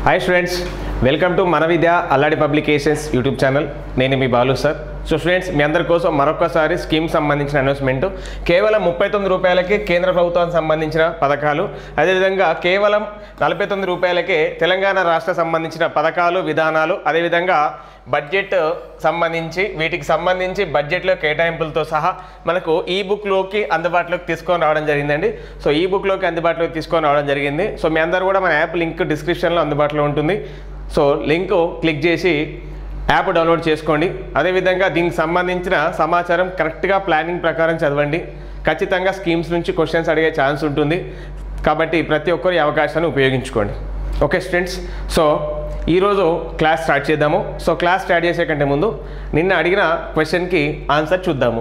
hi students welcome to మన Vidya Alladi publications YouTube channel నేను మీ బాలు సార్ సో స్టూడెంట్స్ మీ అందరి కోసం మరొకసారి స్కీమ్ సంబంధించిన అనౌన్స్మెంట్ కేవలం ముప్పై తొమ్మిది రూపాయలకే కేంద్ర ప్రభుత్వానికి సంబంధించిన పథకాలు అదేవిధంగా కేవలం నలభై తొమ్మిది రూపాయలకే తెలంగాణ రాష్ట్ర సంబంధించిన పథకాలు విధానాలు అదేవిధంగా బడ్జెట్ సంబంధించి వీటికి సంబంధించి బడ్జెట్లో కేటాయింపులతో సహా మనకు ఈ బుక్లోకి అందుబాటులోకి తీసుకొని రావడం జరిగిందండి సో ఈ బుక్లోకి అందుబాటులోకి తీసుకొని రావడం జరిగింది సో మీ అందరూ కూడా మన యాప్ లింక్ డిస్క్రిప్షన్లో అందుబాటులో ఉంటుంది సో లింక్ క్లిక్ చేసి యాప్ డౌన్లోడ్ చేసుకోండి అదేవిధంగా దీనికి సంబంధించిన సమాచారం కరెక్ట్గా ప్లానింగ్ ప్రకారం చదవండి ఖచ్చితంగా స్కీమ్స్ నుంచి క్వశ్చన్స్ అడిగే ఛాన్స్ ఉంటుంది కాబట్టి ప్రతి ఒక్కరు ఈ అవకాశాన్ని ఉపయోగించుకోండి ఓకే స్టూడెంట్స్ సో ఈరోజు క్లాస్ స్టార్ట్ చేద్దాము సో క్లాస్ స్టార్ట్ చేసే కంటే ముందు నిన్న అడిగిన క్వశ్చన్కి ఆన్సర్ చూద్దాము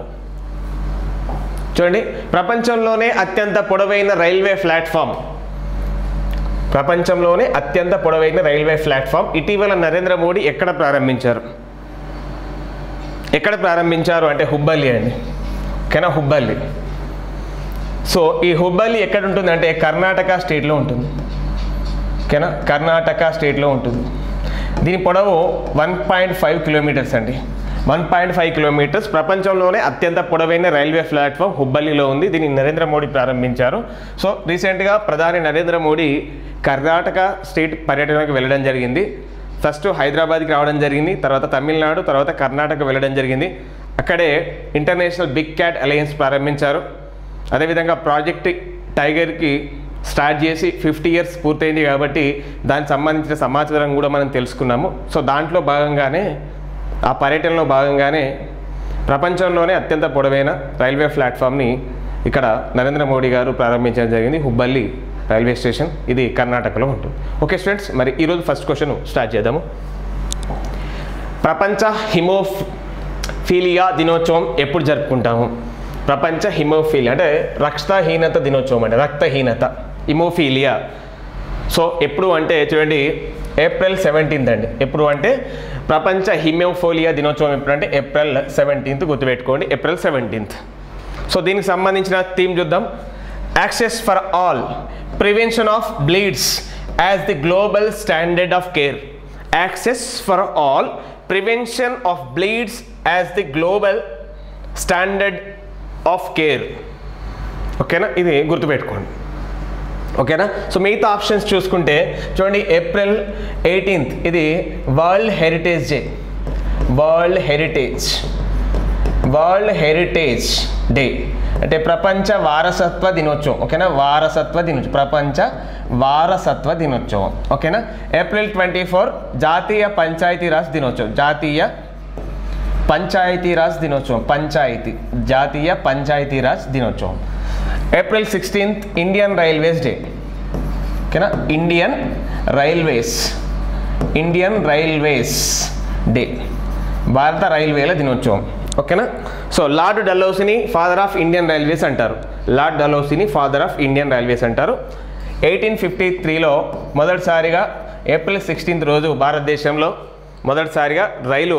చూడండి ప్రపంచంలోనే అత్యంత పొడవైన రైల్వే ప్లాట్ఫామ్ ప్రపంచంలోనే అత్యంత పొడవైన రైల్వే ప్లాట్ఫామ్ ఇటీవల నరేంద్ర మోడీ ఎక్కడ ప్రారంభించారు ఎక్కడ ప్రారంభించారు అంటే హుబ్బల్లి అండి ఓకేనా హుబ్బల్లి సో ఈ హుబ్బల్లి ఎక్కడ ఉంటుంది అంటే కర్ణాటక స్టేట్లో ఉంటుంది ఓకేనా కర్ణాటక స్టేట్లో ఉంటుంది దీని పొడవు వన్ పాయింట్ ఫైవ్ కిలోమీటర్స్ అండి వన్ పాయింట్ ఫైవ్ కిలోమీటర్స్ ప్రపంచంలోనే అత్యంత పొడవైన రైల్వే ప్లాట్ఫామ్ హుబ్బల్లిలో ఉంది దీన్ని నరేంద్ర మోడీ ప్రారంభించారు సో రీసెంట్గా ప్రధాని నరేంద్ర మోడీ కర్ణాటక స్టేట్ పర్యటనకు వెళ్ళడం జరిగింది ఫస్ట్ హైదరాబాద్కి రావడం జరిగింది తర్వాత తమిళనాడు తర్వాత కర్ణాటక వెళ్ళడం జరిగింది అక్కడే ఇంటర్నేషనల్ బిగ్ క్యాట్ అలయన్స్ ప్రారంభించారు అదేవిధంగా ప్రాజెక్ట్ టైగర్కి స్టార్ట్ చేసి ఫిఫ్టీ ఇయర్స్ పూర్తయింది కాబట్టి దానికి సంబంధించిన సమాచారం కూడా మనం తెలుసుకున్నాము సో దాంట్లో భాగంగానే ఆ పర్యటనలో భాగంగానే ప్రపంచంలోనే అత్యంత పొడవైన రైల్వే ప్లాట్ఫామ్ని ఇక్కడ నరేంద్ర మోడీ గారు ప్రారంభించడం జరిగింది హుబ్బల్లి రైల్వే స్టేషన్ ఇది కర్ణాటకలో ఉంటుంది ఓకే స్టూడెంట్స్ మరి ఈరోజు ఫస్ట్ క్వశ్చన్ స్టార్ట్ చేద్దాము ప్రపంచ హిమోఫ్ ఫీలియా దినోత్సవం ఎప్పుడు జరుపుకుంటాము ప్రపంచ హిమోఫీలియా అంటే రక్తహీనత దినోత్సవం అంటే రక్తహీనత హిమోఫీలియా సో ఎప్పుడు అంటే చూడండి ఏప్రిల్ సెవెంటీన్త్ అండి ఎప్పుడు అంటే ప్రపంచ హిమోఫోలియా దినోత్సవం ఎప్పుడు అంటే ఏప్రిల్ సెవెంటీన్త్ గుర్తుపెట్టుకోండి ఏప్రిల్ సెవెంటీన్త్ సో దీనికి సంబంధించిన థీమ్ చూద్దాం access for all prevention of bleeds as the global standard of care access for all prevention of bleeds as the global standard of care ఓకేనా ఇది గుర్తుపెట్టుకోండి ఓకేనా సో మిగతా options చూసుకుంటే చూడండి ఏప్రిల్ ఎయిటీన్త్ ఇది world heritage day world heritage world heritage day అంటే ప్రపంచ వారసత్వ దినోత్సవం ఓకేనా వారసత్వ దినోత్సవం ప్రపంచ వారసత్వ దినోత్సవం ఓకేనా ఏప్రిల్ ట్వంటీ ఫోర్ జాతీయ పంచాయతీరాజ్ దినోత్సవం జాతీయ పంచాయతీరాజ్ దినోత్సవం పంచాయతీ జాతీయ పంచాయతీరాజ్ దినోత్సవం April sixteenth Indian railways day ఓకేనా Indian railways Indian railways day భారత రైల్వేల దినోత్సవం ఓకేనా so lord Dalhousie father of Indian railways అంటారు lord Dalhousie father of Indian railways అంటారు ఎయిటీన్ ఫిఫ్టీ త్రీలో మొదటిసారిగా ఏప్రిల్ సిక్స్టీన్త్ రోజు భారతదేశంలో మొదటిసారిగా రైలు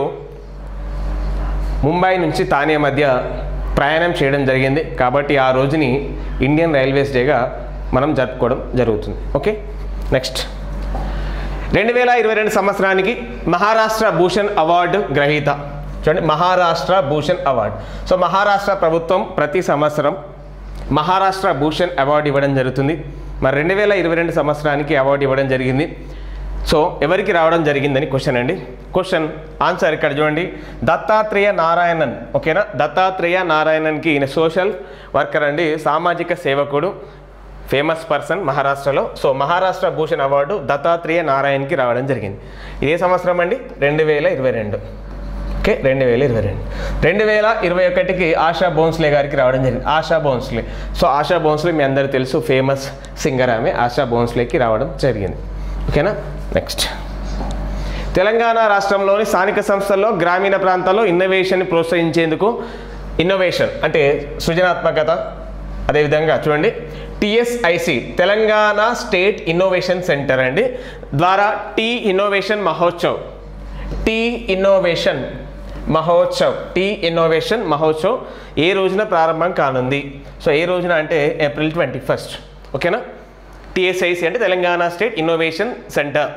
ముంబై నుంచి తానే మధ్య ప్రయాణం చేయడం జరిగింది కాబట్టి ఆ రోజుని ఇండియన్ రైల్వేస్ డేగా మనం జరుపుకోవడం జరుగుతుంది ఓకే నెక్స్ట్ రెండు వేల ఇరవై రెండు సంవత్సరానికి మహారాష్ట్ర భూషణ్ అవార్డు గ్రహీత చూడండి మహారాష్ట్ర భూషణ్ అవార్డు సో మహారాష్ట్ర ప్రభుత్వం ప్రతి సంవత్సరం మహారాష్ట్ర భూషణ్ అవార్డు ఇవ్వడం జరుగుతుంది మరి రెండు వేల ఇరవై రెండు సంవత్సరానికి అవార్డు ఇవ్వడం జరిగింది సో ఎవరికి రావడం జరిగిందని క్వశ్చన్ అండి క్వశ్చన్ ఆన్సర్ ఇక్కడ చూడండి దత్తాత్రేయ నారాయణన్ ఓకేనా దత్తాత్రేయ నారాయణన్కి ఈయన సోషల్ వర్కర్ అండి సామాజిక సేవకుడు ఫేమస్ పర్సన్ మహారాష్ట్రలో సో మహారాష్ట్ర భూషణ్ అవార్డు దత్తాత్రేయ నారాయణ్కి రావడం జరిగింది ఇదే సంవత్సరం అండి రెండు వేల ఇరవై రెండు ఓకే రెండు వేల ఇరవై రెండు రెండు వేల ఇరవై ఒకటికి ఆశా భోన్స్లే గారికి రావడం జరిగింది ఆశా భోన్స్లే సో ఆశా భోన్స్లే మీ అందరికీ తెలుసు ఫేమస్ సింగర్ ఆమె ఆశా భోన్స్లేకి రావడం జరిగింది ఓకేనా నెక్స్ట్ తెలంగాణ రాష్ట్రంలోని స్థానిక సంస్థల్లో గ్రామీణ ప్రాంతాల్లో ఇన్నోవేషన్ని ప్రోత్సహించేందుకు ఇన్నోవేషన్ అంటే సృజనాత్మకత అదేవిధంగా చూడండి TSIC Telangana state innovation centre అండి ద్వారా T innovation Mahotsav T innovation Mahotsav T innovation Mahotsav ఏ రోజున ప్రారంభం కానుంది సో ఏ రోజున అంటే ఏప్రిల్ ట్వంటీ ఫస్ట్ ఓకేనా టిఎస్ఐసి అంటే Telangana state innovation centre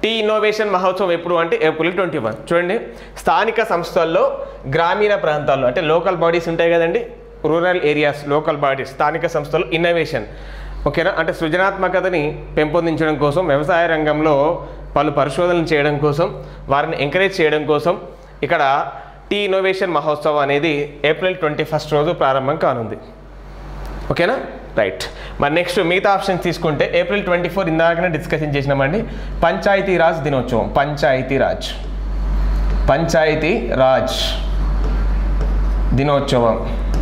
T innovation మహోత్సవం ఎప్పుడు అంటే ఏప్రిల్ ట్వంటీ వన్ చూడండి స్థానిక సంస్థల్లో గ్రామీణ ప్రాంతాల్లో అంటే లోకల్ బాడీస్ ఉంటాయి కదండి రూరల్ ఏరియాస్ లోకల్ బాడీస్ స్థానిక సంస్థలు ఇన్నోవేషన్ ఓకేనా అంటే సృజనాత్మకతని పెంపొందించడం కోసం వ్యవసాయ రంగంలో పలు పరిశోధనలు చేయడం కోసం వారిని ఎంకరేజ్ చేయడం కోసం ఇక్కడ టీ ఇన్నోవేషన్ మహోత్సవం అనేది ఏప్రిల్ ట్వంటీ ఫస్ట్ రోజు ప్రారంభం కానుంది ఓకేనా రైట్ మరి నెక్స్ట్ మిగతా ఆప్షన్స్ తీసుకుంటే ఏప్రిల్ ట్వంటీ ఫోర్ ఇందాకనే డిస్కషన్ చేసినామండి పంచాయతీ రాజ్ దినోత్సవం పంచాయతీ రాజ్ పంచాయతీ రాజ్ దినోత్సవం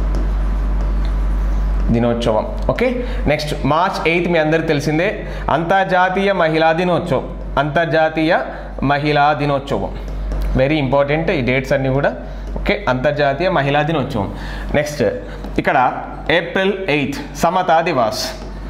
దినోత్సవం ఓకే నెక్స్ట్ మార్చ్ ఎయిత్ మీ అందరికి తెలిసిందే అంతర్జాతీయ మహిళా దినోత్సవం అంతర్జాతీయ మహిళా దినోత్సవం వెరీ ఇంపార్టెంట్ ఈ డేట్స్ అన్నీ కూడా ఓకే అంతర్జాతీయ మహిళా దినోత్సవం నెక్స్ట్ ఇక్కడ ఏప్రిల్ ఎయిత్ సమతా దివాస్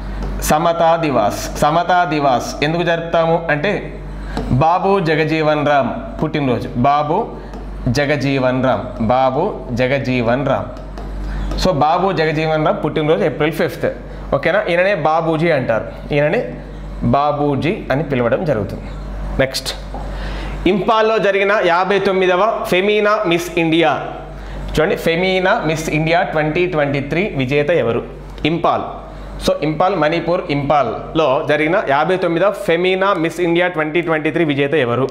సమతా దివాస్ సమతా దివాస్ ఎందుకు జరుపుతాము అంటే బాబు జగజీవన్ రామ్ పుట్టినరోజు బాబు జగజీవన్ రామ్ బాబు జగజీవన్ రామ్ సో బాబు జగజీవన్ రామ్ పుట్టినరోజు ఏప్రిల్ ఫిఫ్త్ ఓకేనా ఈయననే బాబూజీ అంటారు ఈయననే బాబూజీ అని పిలవడం జరుగుతుంది నెక్స్ట్ ఇంపాల్లో జరిగిన యాభై తొమ్మిదవ ఫెమీనా మిస్ ఇండియా చూడండి Femina Miss India twenty twenty three విజేత ఎవరు ఇంపాల్ సో ఇంపాల్ మణిపూర్ ఇంపాల్లో జరిగిన యాభై తొమ్మిదవ Femina Miss India twenty twenty three విజేత ఎవరు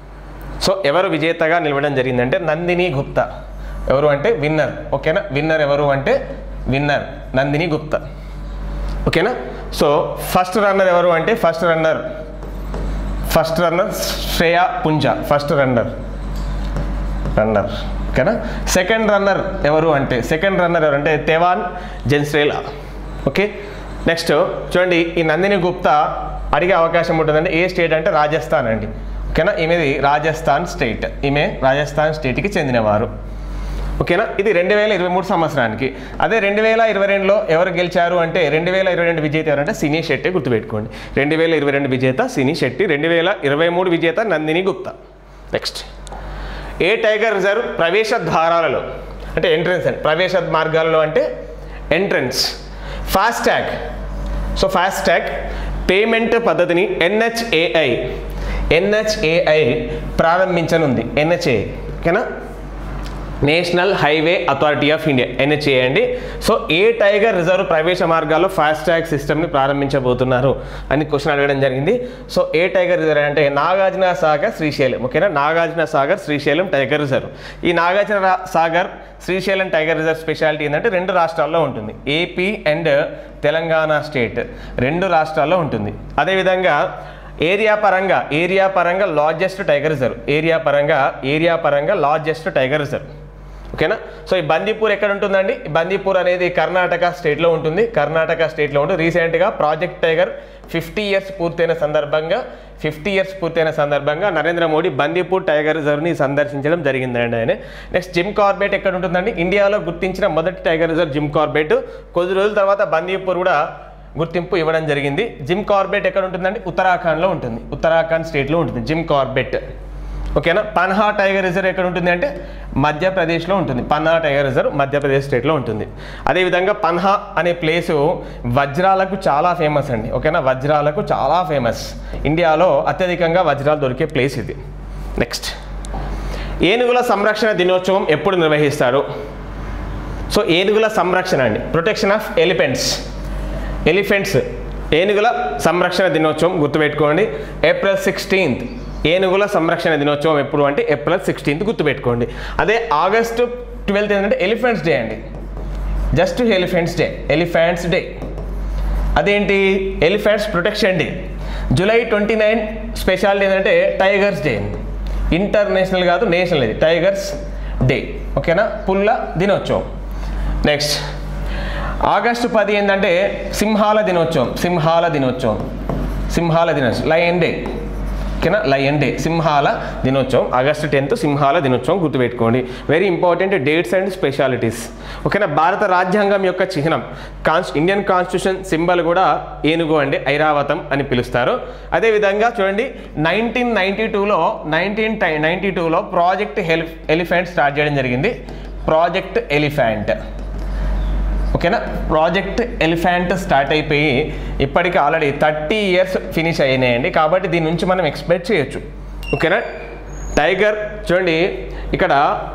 సో ఎవరు విజేతగా నిలవడం జరిగిందంటే నందిని గుప్తా ఎవరు అంటే విన్నర్ ఓకేనా విన్నర్ ఎవరు అంటే విన్నర్ నందిని గుప్తా ఓకేనా సో ఫస్ట్ రన్నర్ ఎవరు అంటే first runner first runner Shreya Poonja first runner runner ఓకేనా సెకండ్ రన్నర్ ఎవరు అంటే సెకండ్ రన్నర్ ఎవరు అంటే తెవాన్ జెన్స్రేలా ఓకే నెక్స్ట్ చూడండి ఈ నందిని గుప్తా అడిగే అవకాశం ఉంటుందంటే ఏ స్టేట్ అంటే రాజస్థాన్ అండి ఓకేనా ఈమెది రాజస్థాన్ స్టేట్ ఈమె రాజస్థాన్ స్టేట్కి చెందినవారు ఓకేనా ఇది రెండు వేల ఇరవై మూడు సంవత్సరానికి అదే రెండు వేల ఇరవై రెండులో ఎవరు గెలిచారు అంటే రెండు వేల ఇరవై రెండు విజేత ఎవరంటే సినీ శెట్టి గుర్తుపెట్టుకోండి రెండు వేల ఇరవై రెండు విజేత సినీ శెట్టి రెండు వేల ఇరవై మూడు విజేత నందిని గుప్తా నెక్స్ట్ ఏ టైగర్ రిజర్వ్ ప్రవేశ ద్వారాలలో అంటే ఎంట్రన్స్ అండి ప్రవేశ మార్గాలలో అంటే entrance FASTag so FASTag payment పద్ధతిని ఎన్హెచ్ఏఐ ఎన్హెచ్ఏఐ ప్రారంభించనుంది ఎన్హెచ్ఏ ఓకేనా national highway authority of India NHA అండి సో ఏ టైగర్ రిజర్వ్ ప్రవేశ మార్గాల్లో ఫాస్ట్ ట్యాగ్ సిస్టమ్ని ప్రారంభించబోతున్నారు అని క్వశ్చన్ అడగడం జరిగింది సో ఏ టైగర్ రిజర్వ్ అంటే నాగార్జున సాగర్ శ్రీశైలం ఓకేనా నాగార్జున సాగర్ శ్రీశైలం టైగర్ రిజర్వ్ ఈ నాగార్జున రా- Sagar Srisailam tiger reserve speciality ఏంటంటే రెండు రాష్ట్రాల్లో ఉంటుంది ఏపీ అండ్ తెలంగాణ స్టేట్ రెండు రాష్ట్రాల్లో ఉంటుంది అదేవిధంగా ఏరియా పరంగా ఏరియా పరంగా లార్జెస్ట్ టైగర్ రిజర్వ్ ఏరియా పరంగా ఏరియా పరంగా లార్జెస్ట్ టైగర్ రిజర్వ్ ఓకేనా సో ఈ బందీపూర్ ఎక్కడ ఉంటుందండి ఈ బందీపూర్ అనేది కర్ణాటక స్టేట్లో ఉంటుంది కర్ణాటక స్టేట్లో ఉంటుంది రీసెంట్గా ప్రాజెక్ట్ టైగర్ ఫిఫ్టీ ఇయర్స్ పూర్తయిన సందర్భంగా ఫిఫ్టీ ఇయర్స్ పూర్తయిన సందర్భంగా నరేంద్ర మోడీ బందీపూర్ టైగర్ రిజర్వ్ని సందర్శించడం జరిగిందండి ఆయన నెక్స్ట్ జిమ్ కార్బెట్ ఎక్కడ ఉంటుందండి ఇండియాలో గుర్తించిన మొదటి టైగర్ రిజర్వ్ జిమ్ కార్బెట్ కొద్ది రోజుల తర్వాత బందీపూర్ కూడా గుర్తింపు ఇవ్వడం జరిగింది జిమ్ కార్బెట్ ఎక్కడ ఉంటుందండి ఉత్తరాఖండ్లో ఉంటుంది ఉత్తరాఖండ్ స్టేట్లో ఉంటుంది జిమ్ కార్బెట్ ఓకేనా పన్హా టైగర్ రిజర్వ్ ఎక్కడ ఉంటుంది అంటే మధ్యప్రదేశ్లో ఉంటుంది పన్హా టైగర్ రిజర్వ్ మధ్యప్రదేశ్ స్టేట్లో ఉంటుంది అదేవిధంగా పన్హా అనే ప్లేసు వజ్రాలకు చాలా ఫేమస్ అండి ఓకేనా వజ్రాలకు చాలా ఫేమస్ ఇండియాలో అత్యధికంగా వజ్రాలు దొరికే ప్లేస్ ఇది నెక్స్ట్ ఏనుగుల సంరక్షణ దినోత్సవం ఎప్పుడు నిర్వహిస్తారు సో ఏనుగుల సంరక్షణ అండి ప్రొటెక్షన్ ఆఫ్ ఎలిఫెంట్స్ ఎలిఫెంట్స్ ఏనుగుల సంరక్షణ దినోత్సవం గుర్తుపెట్టుకోండి ఏప్రిల్ సిక్స్టీన్త్ ఏనుగుల సంరక్షణ దినోత్సవం ఎప్పుడు అంటే ఏప్రిల్ సిక్స్టీన్త్ గుర్తుపెట్టుకోండి అదే ఆగస్టు ట్వెల్త్ ఏంటంటే ఎలిఫెంట్స్ డే అండి just elephants day elephants day అదేంటి elephants protection day July twenty nine speciality ఏంటంటే టైగర్స్ డే ఇంటర్నేషనల్ కాదు నేషనల్ ఇది టైగర్స్ డే ఓకేనా పుల్ల దినోత్సవం నెక్స్ట్ ఆగస్టు పది ఏంటంటే సింహాల దినోత్సవం సింహాల దినోత్సవం సింహాల దినోత్సవం లయన్ డే ఓకేనా లయన్ డే సింహాల దినోత్సవం ఆగస్టు టెన్త్ సింహాల దినోత్సవం గుర్తుపెట్టుకోండి very important dates and specialities ఓకేనా భారత రాజ్యాంగం యొక్క చిహ్నం కాన్స్ ఇండియన్ కాన్స్టిట్యూషన్ సింబల్ కూడా ఏనుగు అండి ఐరావతం అని పిలుస్తారు అదేవిధంగా చూడండి నైన్టీన్ నైన్టీ టూలో నైన్టీన్ నైన్టీ టూలో ప్రాజెక్ట్ హెల్ ఎలిఫెంట్ స్టార్ట్ చేయడం జరిగింది ప్రాజెక్ట్ ఎలిఫెంట్ ఓకేనా ప్రాజెక్ట్ ఎలిఫెంట్ స్టార్ట్ అయిపోయి ఇప్పటికి ఆల్రెడీ థర్టీ ఇయర్స్ ఫినిష్ అయినాయండి కాబట్టి దీని నుంచి మనం ఎక్స్పెక్ట్ చేయొచ్చు ఓకేనా టైగర్ చూడండి ఇక్కడ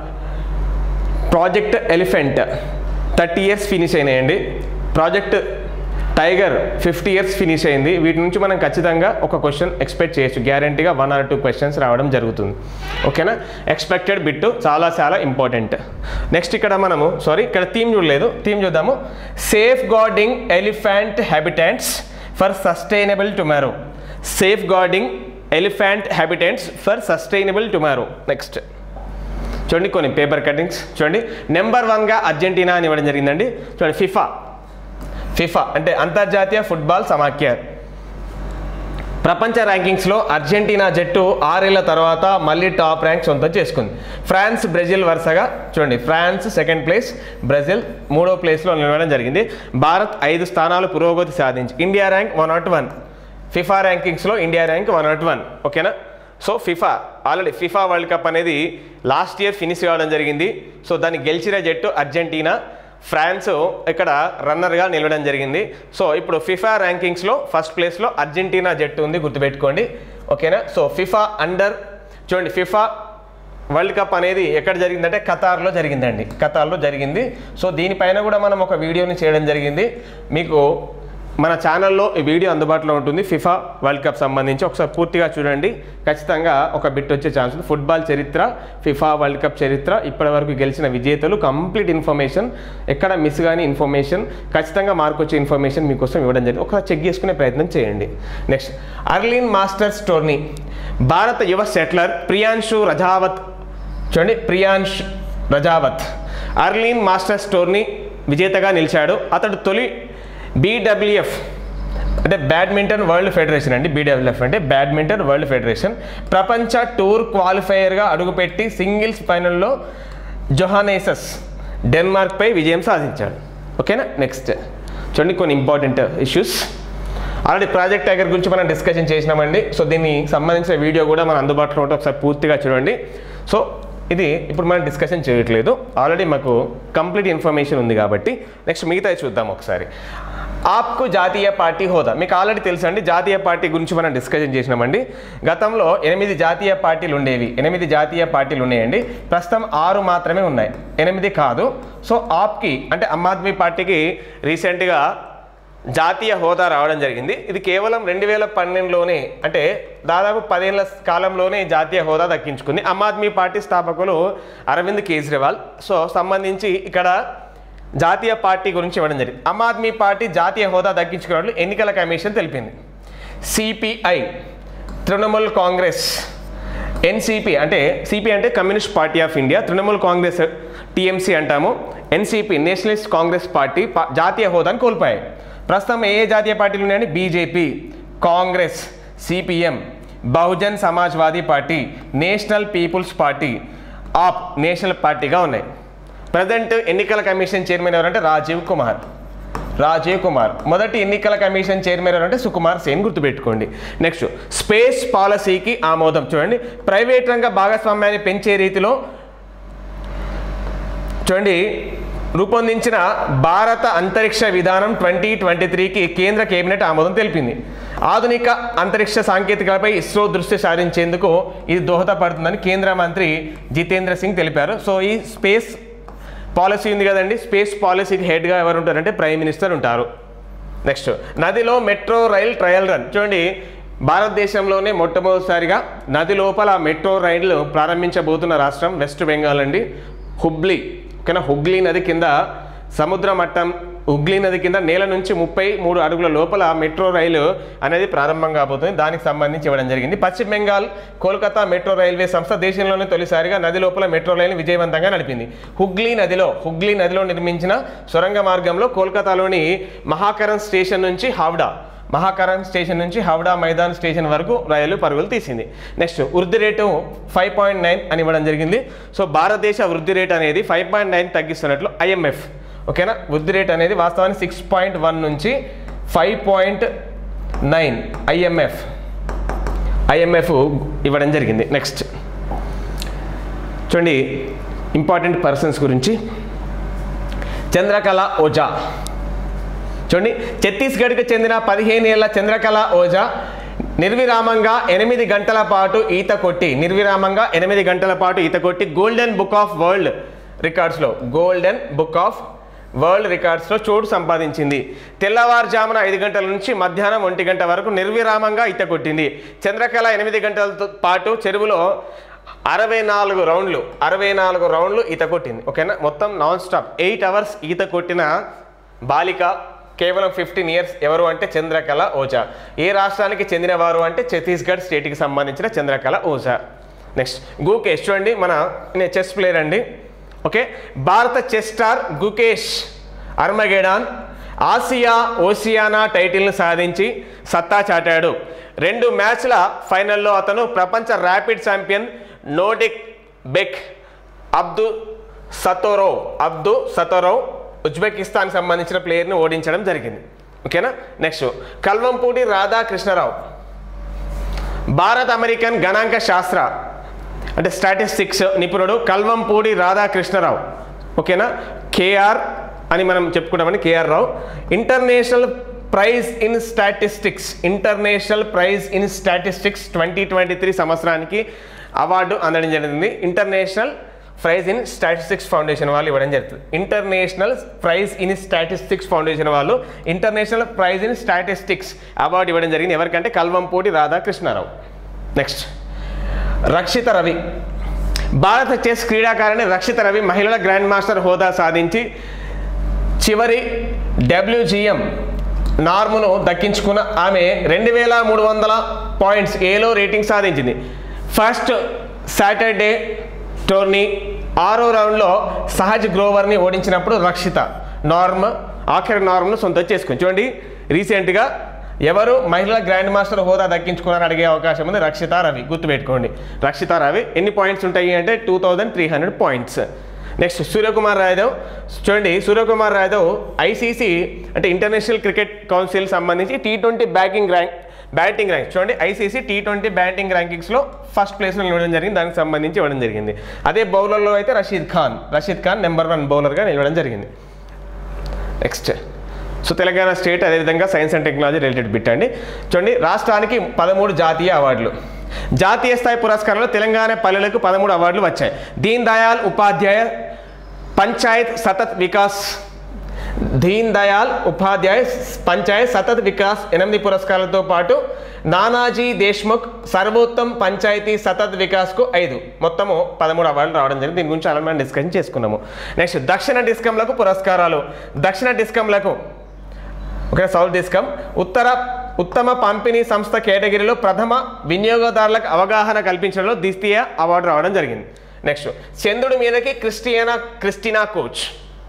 project elephant thirty years finish అయినాయండి project tiger fifty years finish అయింది వీటి నుంచి మనం ఖచ్చితంగా ఒక క్వశ్చన్ ఎక్స్పెక్ట్ చేయొచ్చు గ్యారంటీగా వన్ ఆర్ టూ క్వశ్చన్స్ రావడం జరుగుతుంది ఓకేనా ఎక్స్పెక్టెడ్ బిట్ చాలా చాలా ఇంపార్టెంట్ నెక్స్ట్ ఇక్కడ మనము సారీ ఇక్కడ థీమ్ చూడలేదు థీమ్ చూద్దాము safeguarding elephant habitants for sustainable tomorrow safeguarding elephant habitants for sustainable tomorrow next చూడండి కొన్ని పేపర్ కటింగ్స్ చూడండి నెంబర్ వన్గా అర్జెంటీనా అని ఇవ్వడం జరిగిందండి చూడండి ఫిఫా ఫిఫా అంటే అంతర్జాతీయ ఫుట్బాల్ సమాఖ్య ప్రపంచ ర్యాంకింగ్స్లో అర్జెంటీనా జట్టు ఆరేళ్ల తర్వాత మళ్ళీ టాప్ ర్యాంక్ సొంతం చేసుకుంది ఫ్రాన్స్ బ్రెజిల్ వరుసగా చూడండి ఫ్రాన్స్ సెకండ్ ప్లేస్ బ్రెజిల్ మూడో ప్లేస్లో నిలవడం జరిగింది భారత్ ఐదు స్థానాలు పురోగతి సాధించి India rank one not one FIFA ర్యాంకింగ్స్లో India rank one not one ఓకేనా so FIFA already FIFA world cup అనేది లాస్ట్ ఇయర్ ఫినిష్ కావడం జరిగింది సో దాన్ని గెలిచిన జట్టు అర్జెంటీనా ఫ్రాన్స్ ఇక్కడ రన్నర్గా నిలవడం జరిగింది సో ఇప్పుడు ఫిఫా ర్యాంకింగ్స్లో ఫస్ట్ ప్లేస్లో అర్జెంటీనా జట్టు ఉంది గుర్తుపెట్టుకోండి ఓకేనా సో ఫిఫా అండర్ చూడండి ఫిఫా వరల్డ్ కప్ అనేది ఎక్కడ జరిగిందంటే ఖతార్లో జరిగిందండి ఖతార్లో జరిగింది సో దీనిపైన కూడా మనం ఒక వీడియోని చేయడం జరిగింది మీకు మన ఛానల్లో ఈ వీడియో అందుబాటులో ఉంటుంది ఫిఫా వరల్డ్ కప్ సంబంధించి ఒకసారి పూర్తిగా చూడండి ఖచ్చితంగా ఒక బిట్ వచ్చే ఛాన్స్ ఉంది ఫుట్బాల్ చరిత్ర ఫిఫా వరల్డ్ కప్ చరిత్ర ఇప్పటివరకు గెలిచిన విజేతలు కంప్లీట్ ఇన్ఫర్మేషన్ ఎక్కడ మిస్ కానీ ఇన్ఫర్మేషన్ ఖచ్చితంగా మార్క్ వచ్చే ఇన్ఫర్మేషన్ మీకోసం ఇవ్వడం జరిగింది ఒకసారి చెక్ చేసుకునే ప్రయత్నం చేయండి నెక్స్ట్ అర్లిన్ మాస్టర్స్ టోర్నీ భారత యువ సెటిలర్ ప్రియాంశు రజావత్ చూడండి Priyansh Rajawat Orleans masters tourney విజేతగా నిలిచాడు అతడు తొలి బీడబ్ల్యూఎఫ్ అంటే బ్యాడ్మింటన్ వరల్డ్ ఫెడరేషన్ అండి బీడబ్ల్యూఎఫ్ అంటే బ్యాడ్మింటన్ వరల్డ్ ఫెడరేషన్ ప్రపంచ టూర్ క్వాలిఫైయర్గా అడుగుపెట్టి సింగిల్స్ ఫైనల్లో జొహానేసస్ డెన్మార్క్పై విజయం సాధించాడు ఓకేనా నెక్స్ట్ చూడండి కొన్ని important issues already project tiger గురించి మనం డిస్కషన్ చేసినామండి సో దీన్ని సంబంధించిన వీడియో కూడా మన అందుబాటులో ఉంటే ఒకసారి పూర్తిగా చూడండి సో ఇది ఇప్పుడు మనం డిస్కషన్ చేయట్లేదు ఆల్రెడీ మాకు కంప్లీట్ ఇన్ఫర్మేషన్ ఉంది కాబట్టి నెక్స్ట్ మిగతా చూద్దాం ఒకసారి ఆప్కు జాతీయ పార్టీ హోదా మీకు ఆల్రెడీ తెలుసండి జాతీయ పార్టీ గురించి మనం డిస్కషన్ చేసినామండి గతంలో ఎనిమిది జాతీయ పార్టీలు ఉండేవి ఎనిమిది జాతీయ పార్టీలు ఉన్నాయండి ప్రస్తుతం ఆరు మాత్రమే ఉన్నాయి ఎనిమిది కాదు సో ఆప్కి అంటే ఆమ్ ఆద్మీ పార్టీకి రీసెంట్గా జాతీయ హోదా రావడం జరిగింది ఇది కేవలం రెండు వేల పన్నెండులోనే అంటే దాదాపు పదేళ్ల కాలంలోనే జాతీయ హోదా దక్కించుకుంది ఆమ్ ఆద్మీ పార్టీ స్థాపకులు అరవింద్ కేజ్రీవాల్ సో సంబంధించి ఇక్కడ జాతీయ పార్టీ గురించి ఇవ్వడం జరిగింది ఆమ్ ఆద్మీ పార్టీ జాతీయ హోదా దక్కించుకున్నట్లు ఎన్నికల కమిషన్ తెలిపింది సిపిఐ తృణమూల్ కాంగ్రెస్ ఎన్సిపి అంటే సిపి అంటే communist party of India Trinamool congress TMC అంటాము ఎన్సిపి నేషనలిస్ట్ కాంగ్రెస్ పార్టీ పా- జాతీయ హోదాను కోల్పోయాయి ప్రస్తుతం ఏ ఏ జాతీయ పార్టీలు ఉన్నాయండి BJP congress CPM Bahujan Samajwadi party national people's party AAP national పార్టీగా ఉన్నాయి ప్రజెంట్ ఎన్నికల కమిషన్ చైర్మన్ ఎవరంటే రాజీవ్ కుమార్ రాజీవ్ కుమార్ మొదటి ఎన్నికల కమిషన్ చైర్మన్ ఎవరంటే సుకుమార్ సేన్ గుర్తుపెట్టుకోండి నెక్స్ట్ స్పేస్ పాలసీకి ఆమోదం చూడండి ప్రైవేట్ రంగ భాగస్వామ్యాన్ని పెంచే రీతిలో చూడండి రూపొందించిన భారత అంతరిక్ష విధానం ట్వంటీ ట్వంటీ త్రీకి కేంద్ర కేబినెట్ ఆమోదం తెలిపింది ఆధునిక అంతరిక్ష సాంకేతికలపై ఇస్రో దృష్టి సారించేందుకు ఇది దోహదపడుతుందని కేంద్ర మంత్రి జితేంద్ర సింగ్ తెలిపారు సో ఈ స్పేస్ పాలసీ ఉంది కదండి స్పేస్ పాలసీకి హెడ్గా ఎవరు ఉంటారంటే ప్రైమ్ మినిస్టర్ ఉంటారు నెక్స్ట్ నదిలో మెట్రో రైల్ ట్రయల్ రన్ చూడండి భారతదేశంలోనే మొట్టమొదటిసారిగా నది లోపల మెట్రో రైళ్లు ప్రారంభించబోతున్న రాష్ట్రం వెస్ట్ బెంగాల్ అండి హుబ్లీ ఓకేనా హుగ్లీ నది కింద సముద్ర మట్టం హుగ్లీ నది కింద నేల నుంచి ముప్పై మూడు అడుగుల లోపల మెట్రో రైలు అనేది ప్రారంభం కాబోతుంది దానికి సంబంధించి ఇవ్వడం జరిగింది పశ్చిమ బెంగాల్ కోల్కతా మెట్రో రైల్వే సంస్థ దేశంలోనే తొలిసారిగా నది లోపల మెట్రో రైలు విజయవంతంగా నడిపింది హుగ్లీ నదిలో హుగ్లీ నదిలో నిర్మించిన సొరంగ మార్గంలో కోల్కతాలోని మహాకరణ్ స్టేషన్ నుంచి హావ్డా మహాకరణ్ స్టేషన్ నుంచి హౌడా మైదాన్ స్టేషన్ వరకు రైలు పరుగులు తీసింది నెక్స్ట్ వృద్ధి రేటు ఫైవ్ పాయింట్ నైన్ అని ఇవ్వడం జరిగింది సో భారతదేశ వృద్ధి రేట్ అనేది ఫైవ్ పాయింట్ నైన్ తగ్గిస్తున్నట్లు ఐఎంఎఫ్ ఓకేనా వృద్ధి రేట్ అనేది వాస్తవానికి సిక్స్ పాయింట్ వన్ నుంచి five point nine IMF IMF ఇవ్వడం జరిగింది నెక్స్ట్ చూడండి ఇంపార్టెంట్ పర్సన్స్ గురించి చంద్రకళ ఓజా చూడండి ఛత్తీస్గఢ్కి చెందిన పదిహేను ఏళ్ల చంద్రకళ ఓజా నిర్విరామంగా ఎనిమిది గంటల పాటు ఈత కొట్టి నిర్విరామంగా ఎనిమిది గంటల పాటు ఈత కొట్టి గోల్డెన్ బుక్ ఆఫ్ వరల్డ్ రికార్డ్స్లో గోల్డెన్ బుక్ ఆఫ్ వరల్డ్ రికార్డ్స్లో చోటు సంపాదించింది తెల్లవారుజామున ఐదు గంటల నుంచి మధ్యాహ్నం ఒంటి గంట వరకు నిర్విరామంగా ఈత కొట్టింది చంద్రకళ ఎనిమిది గంటల పాటు చెరువులో అరవై నాలుగు రౌండ్లు అరవై నాలుగు రౌండ్లు ఈత కొట్టింది ఓకేనా మొత్తం నాన్ స్టాప్ ఎయిట్ అవర్స్ ఈత కొట్టిన బాలిక కేవలం ఫిఫ్టీన్ ఇయర్స్ ఎవరు అంటే చంద్రకళ ఓజా ఏ రాష్ట్రానికి చెందినవారు అంటే ఛత్తీస్గఢ్ స్టేట్కి సంబంధించిన చంద్రకళ ఓజా నెక్స్ట్ గుకేష్ చూడండి మన నేను చెస్ ప్లేయర్ అండి ఓకే భారత chess star Gukesh Armageddon Asia Oceania టైటిల్ను సాధించి సత్తా చాటాడు రెండు మ్యాచ్ల ఫైనల్లో అతను ప్రపంచ rapid champion Nodirbek Abdusattorov Abdusattorov Uzbekistan సంబంధించిన ప్లేయర్ని ఓడించడం జరిగింది ఓకేనా నెక్స్ట్ కల్వంపూడి రాధాకృష్ణరావు భారత్ అమెరికన్ గణాంక శాస్త్ర అంటే స్టాటిస్టిక్స్ నిపుణుడు కల్వంపూడి రాధాకృష్ణరావు ఓకేనా కేఆర్ అని మనం చెప్పుకుంటామని CR Rao international prize in statistics international prize in statistics twenty twenty three సంవత్సరానికి అవార్డు అందడం జరిగింది international prize in statistics foundation వాళ్ళు ఇవ్వడం జరుగుతుంది international prize in statistics foundation వాళ్ళు international prize in statistics award ఇవ్వడం జరిగింది ఎవరికంటే కల్వంపూడి రాధాకృష్ణారావు నెక్స్ట్ రక్షిత రవి భారత చెస్ క్రీడాకారిణి రక్షిత రవి మహిళల గ్రాండ్ మాస్టర్ హోదా సాధించి చివరి డబ్ల్యూజిఎం నార్మును దక్కించుకున్న ఆమె రెండు వేల మూడు వందల పాయింట్స్ ఏలో రేటింగ్ సాధించింది ఫస్ట్ సాటర్డే టోర్నీ ఆరో రౌండ్లో సహజ్ గ్రోవర్ని ఓడించినప్పుడు రక్షిత నార్మ్ ఆఖరి నార్మ్ను సొంతం చేసుకుంది చూడండి రీసెంట్గా ఎవరు మహిళల గ్రాండ్ మాస్టర్ హోదా దక్కించుకున్నారని అడిగే అవకాశం ఉంది రక్షిత రవి గుర్తుపెట్టుకోండి రక్షిత రవి ఎన్ని పాయింట్స్ ఉంటాయి అంటే two thousand three hundred points next Suryakumar Yadav చూడండి సూర్యకుమార్ యాదవ్ ఐసీసీ అంటే ఇంటర్నేషనల్ క్రికెట్ కౌన్సిల్ సంబంధించి T twenty batting rank batting rank చూడండి ఐసీసీ టీ ట్వంటీ బ్యాటింగ్ ర్యాంకింగ్స్లో ఫస్ట్ ప్లేస్లో నిలవడం జరిగింది దానికి సంబంధించి ఇవ్వడం జరిగింది అదే బౌలర్లో అయితే రషీద్ ఖాన్ రషీద్ ఖాన్ నెంబర్ వన్ బౌలర్గా నిలవడం జరిగింది నెక్స్ట్ సో తెలంగాణ స్టేట్ అదేవిధంగా science and technology related bit అండి చూడండి రాష్ట్రానికి పదమూడు జాతీయ అవార్డులు జాతీయ స్థాయి పురస్కారంలో తెలంగాణ పల్లెలకు పదమూడు అవార్డులు వచ్చాయి దీన్ దయాళ్ ఉపాధ్యాయ పంచాయత్ సతత్ వికాస్ దీన్ దయాళ్ ఉపాధ్యాయ పంచాయత్ సతత్ వికాస్ ఎనిమిది పురస్కారాలతో పాటు నానాజీ దేశ్ముఖ్ సర్వోత్తమ్ పంచాయతీ సతత్ వికాస్కు ఐదు మొత్తము పదమూడు అవార్డులు రావడం జరిగింది దీని గురించి చాలా మనం డిస్కషన్ చేసుకున్నాము నెక్స్ట్ దక్షిణ డిస్కంలకు పురస్కారాలు దక్షిణ డిస్కంలకు ఓకే సౌత్ డిస్కమ్ ఉత్తర ఉత్తమ పంపిణీ సంస్థ కేటగిరీలో ప్రథమ వినియోగదారులకు అవగాహన కల్పించడంలో ద్వితీయ అవార్డు రావడం జరిగింది నెక్స్ట్ చంద్రుడి మీదకి క్రిస్టియానా క్రిస్టినా కోచ్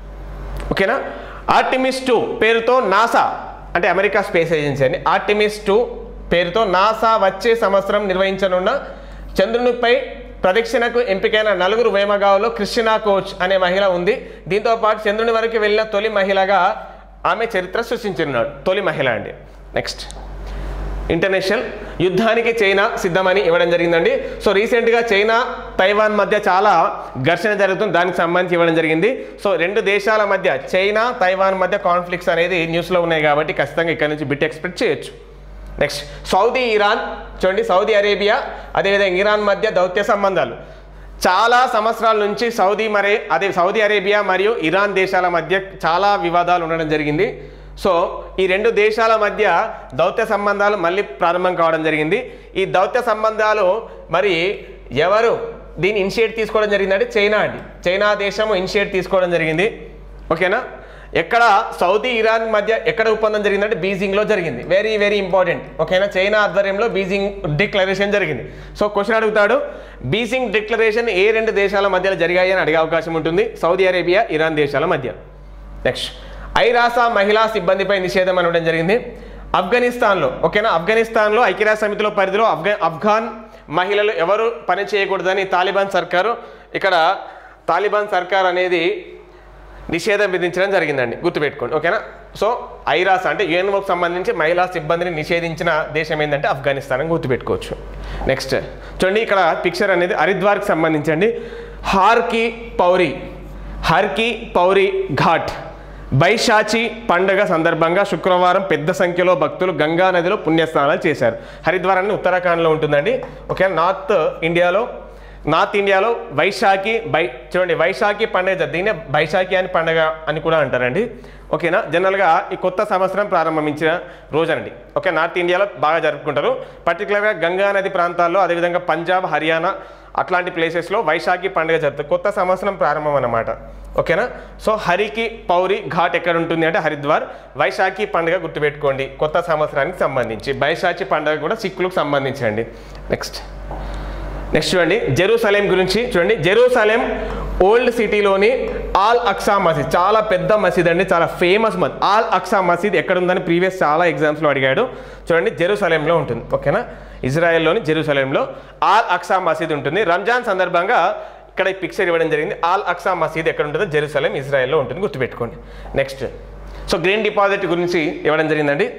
ఓకేనా ఆర్టిమిస్ టూ పేరుతో నాసా అంటే అమెరికా స్పేస్ ఏజెన్సీ అని ఆర్టిమిస్ టూ పేరుతో నాసా వచ్చే సంవత్సరం నిర్వహించనున్న చంద్రునిపై ప్రదక్షిణకు ఎంపికైన నలుగురు వేమగావులో క్రిస్టినా కోచ్ అనే మహిళ ఉంది దీంతో పాటు చంద్రుని వరకు వెళ్ళిన తొలి మహిళగా ఆమె చరిత్ర సృష్టించున్నాడు తొలి మహిళ అండి నెక్స్ట్ ఇంటర్నేషనల్ యుద్ధానికి చైనా సిద్ధమని ఇవ్వడం జరిగిందండి సో రీసెంట్గా చైనా తైవాన్ మధ్య చాలా ఘర్షణ జరుగుతుంది దానికి సంబంధించి ఇవ్వడం జరిగింది సో రెండు దేశాల మధ్య చైనా తైవాన్ మధ్య కాన్ఫ్లిక్ట్స్ అనేది న్యూస్లో ఉన్నాయి కాబట్టి ఖచ్చితంగా ఇక్కడ నుంచి బిట్ ఎక్స్పెక్ట్ చేయొచ్చు నెక్స్ట్ సౌదీ ఇరాన్ చూడండి సౌదీ అరేబియా అదేవిధంగా ఇరాన్ మధ్య దౌత్య సంబంధాలు చాలా సంవత్సరాల నుంచి సౌదీ మరి అదే సౌదీ అరేబియా మరియు ఇరాన్ దేశాల మధ్య చాలా వివాదాలు ఉండడం జరిగింది సో ఈ రెండు దేశాల మధ్య దౌత్య సంబంధాలు మళ్ళీ ప్రారంభం కావడం జరిగింది ఈ దౌత్య సంబంధాలు మరి ఎవరు దీన్ని ఇనిషియేట్ తీసుకోవడం జరిగిందంటే చైనా అండి చైనా దేశము ఇనిషియేట్ తీసుకోవడం జరిగింది ఓకేనా ఎక్కడ సౌదీ ఇరాన్ మధ్య ఎక్కడ ఒప్పందం జరిగిందంటే బీజింగ్లో జరిగింది వెరీ వెరీ ఇంపార్టెంట్ ఓకేనా చైనా ఆధ్వర్యంలో బీజింగ్ డిక్లరేషన్ జరిగింది సో క్వశ్చన్ అడుగుతాడు బీజింగ్ డిక్లరేషన్ ఏ రెండు దేశాల మధ్యలో జరిగాయి అని అడిగే అవకాశం ఉంటుంది సౌదీ అరేబియా ఇరాన్ దేశాల మధ్య నెక్స్ట్ ఐరాసా మహిళా సిబ్బందిపై నిషేధం అనడం జరిగింది ఆఫ్ఘనిస్తాన్లో ఓకేనా ఆఫ్ఘనిస్తాన్లో ఐక్యరాజ్య సమితిలో పరిధిలో ఆఫ్ఘా ఆఫ్ఘాన్ మహిళలు ఎవరు పని చేయకూడదని తాలిబాన్ సర్కారు ఇక్కడ తాలిబాన్ సర్కార్ అనేది నిషేధం విధించడం జరిగిందండి గుర్తుపెట్టుకోండి ఓకేనా సో ఐరాస్ అంటే యుఎన్ఓకి సంబంధించి మహిళా సిబ్బందిని నిషేధించిన దేశం ఏంటంటే ఆఫ్ఘనిస్తాన్ అని గుర్తుపెట్టుకోవచ్చు నెక్స్ట్ చూడండి ఇక్కడ పిక్చర్ అనేది హరిద్వార్కి సంబంధించండి హార్కి పౌరి హర్కి పౌరి ఘాట్ బైశాచి పండుగ సందర్భంగా శుక్రవారం పెద్ద సంఖ్యలో భక్తులు గంగా నదిలో పుణ్యస్నానాలు చేశారు హరిద్వార్ అని ఉత్తరాఖండ్లో ఉంటుందండి ఓకే నార్త్ ఇండియాలో నార్త్ ఇండియాలో వైశాఖి బై చూడండి వైశాఖి పండుగ జ- దీన్నే బైశాఖి అని పండుగ అని కూడా అంటారండి ఓకేనా జనరల్గా ఈ కొత్త సంవత్సరం ప్రారంభించిన రోజనండి ఓకే నార్త్ ఇండియాలో బాగా జరుపుకుంటారు పర్టికులర్గా గంగా నది ప్రాంతాల్లో అదేవిధంగా పంజాబ్ హర్యానా అట్లాంటి ప్లేసెస్లో వైశాఖి పండుగ జరుగుతుంది కొత్త సంవత్సరం ప్రారంభం అన్నమాట ఓకేనా సో హరికి పౌరి ఘాట్ ఎక్కడ ఉంటుంది అంటే హరిద్వార్ వైశాఖి పండుగ గుర్తుపెట్టుకోండి కొత్త సంవత్సరానికి సంబంధించి బైశాఖి పండుగ కూడా సిక్కులకు సంబంధించండి నెక్స్ట్ నెక్స్ట్ చూడండి జెరూసలేం గురించి చూడండి జెరూసలేం ఓల్డ్ సిటీలోని ఆల్ అక్సా మసీద్ చాలా పెద్ద మసీద్ అండి చాలా ఫేమస్ మసీద్ ఆల్ అక్సా మసీద్ ఎక్కడ ఉందని ప్రీవియస్ చాలా ఎగ్జామ్స్లో అడిగాడు చూడండి జెరూసలేంలో ఉంటుంది ఓకేనా ఇజ్రాయెల్లోని జెరూసలేంలో ఆల్ అక్సా మసీద్ ఉంటుంది రంజాన్ సందర్భంగా ఇక్కడ ఈ పిక్చర్ ఇవ్వడం జరిగింది ఆల్ అక్సా మసీద్ ఎక్కడ ఉంటుందో జెరూసలేం ఇజ్రాయెల్లో ఉంటుంది గుర్తుపెట్టుకోండి నెక్స్ట్ సో గ్రీన్ డిపాజిట్ గురించి ఇవ్వడం జరిగిందండి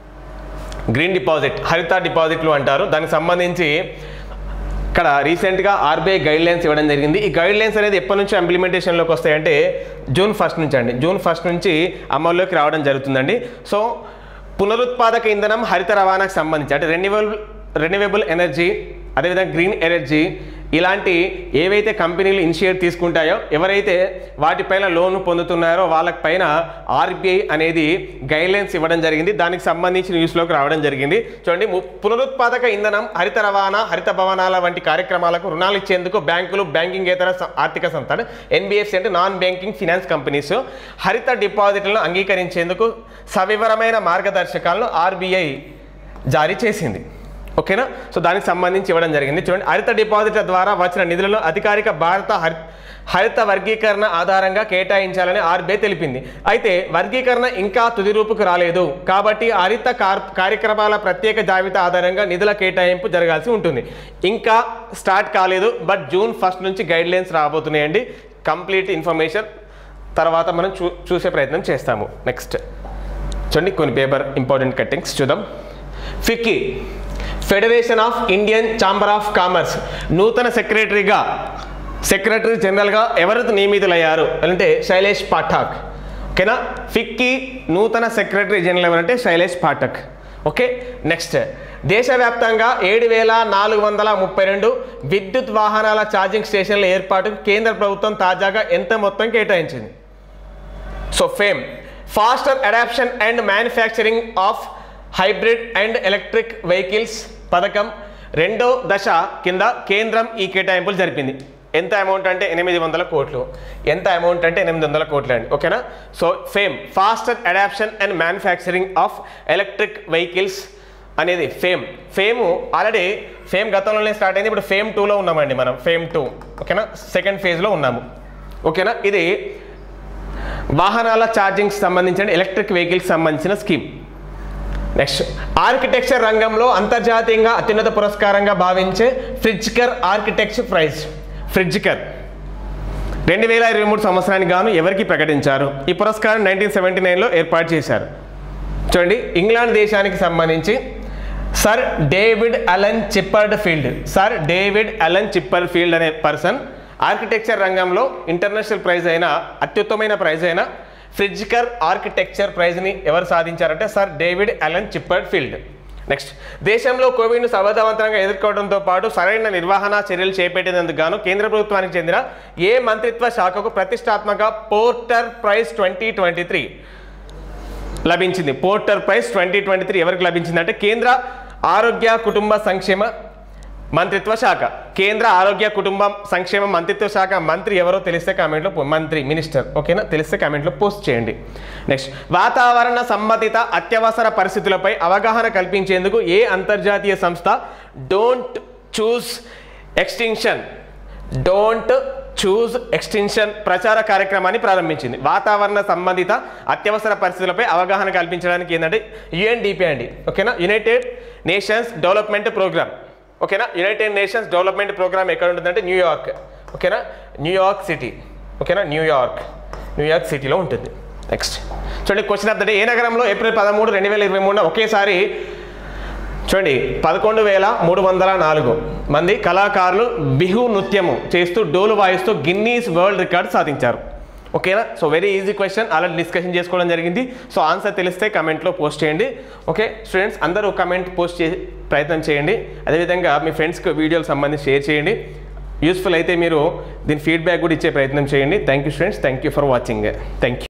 గ్రీన్ డిపాజిట్ హరిత డిపాజిట్లు అంటారు దానికి సంబంధించి ఇక్కడ రీసెంట్గా ఆర్బీఐ గైడ్ లైన్స్ ఇవ్వడం జరిగింది ఈ గైడ్ లైన్స్ అనేది ఎప్పటి నుంచి ఇంప్లిమెంటేషన్లోకి వస్తాయంటే జూన్ ఫస్ట్ నుంచి అండి జూన్ ఫస్ట్ నుంచి అమల్లోకి రావడం జరుగుతుందండి సో పునరుత్పాదక ఇంధనం హరిత రవాణాకు సంబంధించి అంటే రెన్యూవబుల్ రెన్యూవబుల్ ఎనర్జీ అదేవిధంగా గ్రీన్ ఎనర్జీ ఇలాంటి ఏవైతే కంపెనీలు ఇనిషియేట్ తీసుకుంటాయో ఎవరైతే వాటిపైన లోన్ పొందుతున్నారో వాళ్ళపైన ఆర్బీఐ అనేది గైడ్లైన్స్ ఇవ్వడం జరిగింది దానికి సంబంధించి న్యూస్లోకి రావడం జరిగింది చూడండి ము- పునరుత్పాదక ఇంధనం హరిత రవాణా హరిత భవనాల వంటి కార్యక్రమాలకు రుణాలు ఇచ్చేందుకు బ్యాంకులు బ్యాంకింగేతర స- ఆర్థిక సంస్థ ఎన్బిఎఫ్సి అంటే నాన్ బ్యాంకింగ్ ఫినాన్స్ కంపెనీస్ హరిత డిపాజిట్లను అంగీకరించేందుకు సవివరమైన మార్గదర్శకాలను ఆర్బీఐ జారీ చేసింది ఓకేనా సో దానికి సంబంధించి ఇవ్వడం జరిగింది చూడండి హరిత డిపాజిట్ల ద్వారా వచ్చిన నిధులను అధికారిక భారత హరి హరిత వర్గీకరణ ఆధారంగా కేటాయించాలని ఆర్బీఐ తెలిపింది అయితే వర్గీకరణ ఇంకా తుది రూపుకు రాలేదు కాబట్టి హరిత కార్ కార్యక్రమాల ప్రత్యేక జాబితా ఆధారంగా నిధుల కేటాయింపు జరగాల్సి ఉంటుంది ఇంకా స్టార్ట్ కాలేదు బట్ జూన్ ఫస్ట్ నుంచి గైడ్ లైన్స్ రాబోతున్నాయండి కంప్లీట్ ఇన్ఫర్మేషన్ తర్వాత మనం చూ చూసే ప్రయత్నం చేస్తాము నెక్స్ట్ చూడండి కొన్ని పేపర్ ఇంపార్టెంట్ కట్టింగ్స్ చూద్దాం FICCI federation of Indian chamber of commerce నూతన సెక్రటరీగా సెక్రటరీ జనరల్గా ఎవరు నియమితులయ్యారు అంటే శైలేష్ పాఠక్ ఓకేనా ఫిక్కీ నూతన సెక్రటరీ జనరల్ ఎవరంటే శైలేష్ పాఠక్ ఓకే నెక్స్ట్ దేశవ్యాప్తంగా ఏడు వేల నాలుగు వందల ముప్పై రెండు విద్యుత్ వాహనాల ఛార్జింగ్ స్టేషన్ల ఏర్పాటుకు కేంద్ర ప్రభుత్వం తాజాగా ఎంత మొత్తం కేటాయించింది so FAME faster adoption and manufacturing of hybrid and electric vehicles పథకం రెండో దశ కింద కేంద్రం ఈ కేటాయింపులు జరిపింది ఎంత అమౌంట్ అంటే ఎనిమిది వందల కోట్లు ఎంత అమౌంట్ అంటే ఎనిమిది వందల కోట్లు అండి ఓకేనా so FAME faster adoption and manufacturing of electric vehicles అనేది ఫేమ్ ఫేమ్ ఆల్రెడీ ఫేమ్ గతంలోనే స్టార్ట్ అయింది ఇప్పుడు ఫేమ్ టూలో ఉన్నామండి మనం ఫేమ్ టూ ఓకేనా సెకండ్ ఫేజ్లో ఉన్నాము ఓకేనా ఇది వాహనాల ఛార్జింగ్ సంబంధించిన ఎలక్ట్రిక్ వెహికల్స్ సంబంధించిన స్కీమ్ నెక్స్ట్ ఆర్కిటెక్చర్ రంగంలో అంతర్జాతీయంగా అత్యున్నత పురస్కారంగా భావించే ఫ్రిడ్జ్కర్ ఆర్కిటెక్చర్ ప్రైజ్ ఫ్రిడ్జ్కర్ రెండు వేల ఇరవై మూడు సంవత్సరానికి గాను ఎవరికి ప్రకటించారు ఈ పురస్కారం నైన్టీన్ సెవెంటీ నైన్లో ఏర్పాటు చేశారు చూడండి ఇంగ్లాండ్ దేశానికి సంబంధించి sir David Alan Chipperfield sir David Alan Chipperfield అనే పర్సన్ ఆర్కిటెక్చర్ రంగంలో ఇంటర్నేషనల్ ప్రైజ్ అయిన అత్యుత్తమైన ప్రైజ్ అయిన ఫ్రిడ్జ్కర్ ఆర్కిటెక్చర్ ప్రైజ్ని ఎవరు సాధించారంటే sir David Alan Chipperfield next దేశంలో కోవిడ్ను సమర్థవంతంగా ఎదుర్కోవడంతో పాటు సరైన నిర్వహణ చర్యలు చేపట్టేందుకు గాను కేంద్ర ప్రభుత్వానికి చెందిన ఏ మంత్రిత్వ శాఖకు ప్రతిష్టాత్మక Porter prize twenty twenty three లభించింది Porter prize twenty twenty three ఎవరికి లభించింది అంటే కేంద్ర ఆరోగ్య కుటుంబ సంక్షేమ మంత్రిత్వ శాఖ కేంద్ర ఆరోగ్య కుటుంబ సంక్షేమ మంత్రిత్వ శాఖ మంత్రి ఎవరో తెలిస్తే కామెంట్లో పో- మంత్రి మినిస్టర్ ఓకేనా తెలిస్తే కామెంట్లో పోస్ట్ చేయండి నెక్స్ట్ వాతావరణ సంబంధిత అత్యవసర పరిస్థితులపై అవగాహన కల్పించేందుకు ఏ అంతర్జాతీయ సంస్థ don't choose extinction don't choose extension ప్రచార కార్యక్రమాన్ని ప్రారంభించింది వాతావరణ సంబంధిత అత్యవసర పరిస్థితులపై అవగాహన కల్పించడానికి ఏంటంటే యుఎన్డిపి అండి ఓకేనా యునైటెడ్ నేషన్స్ డెవలప్మెంట్ ప్రోగ్రామ్ ఓకేనా యునైటెడ్ నేషన్స్ డెవలప్మెంట్ ప్రోగ్రామ్ ఎక్కడ ఉంటుందంటే న్యూయార్క్ ఓకేనా న్యూయార్క్ సిటీ ఓకేనా న్యూయార్క్ న్యూయార్క్ సిటీలో ఉంటుంది నెక్స్ట్ చూడండి క్వశ్చన్ ఆఫ్ ద డే ఏ నగరంలో ఏప్రిల్ పదమూడు రెండు వేల ఇరవై మూడున ఒకేసారి చూడండి పదకొండు వేల మూడు వందల నాలుగు మంది కళాకారులు బిహు నృత్యము చేస్తూ డోలు వాయిస్తూ గిన్నీస్ వరల్డ్ రికార్డ్ సాధించారు ఓకేనా so very easy question already discussion చేసుకోవడం జరిగింది సో ఆన్సర్ తెలిస్తే కమెంట్లో పోస్ట్ చేయండి ఓకే స్టూడెంట్స్ అందరూ కమెంట్ పోస్ట్ చే ప్రయత్నం చేయండి అదేవిధంగా మీ ఫ్రెండ్స్కి వీడియోలు సంబంధించి షేర్ చేయండి యూస్ఫుల్ అయితే మీరు దీని ఫీడ్బ్యాక్ కూడా ఇచ్చే ప్రయత్నం చేయండి thank you students thank you for watching thank you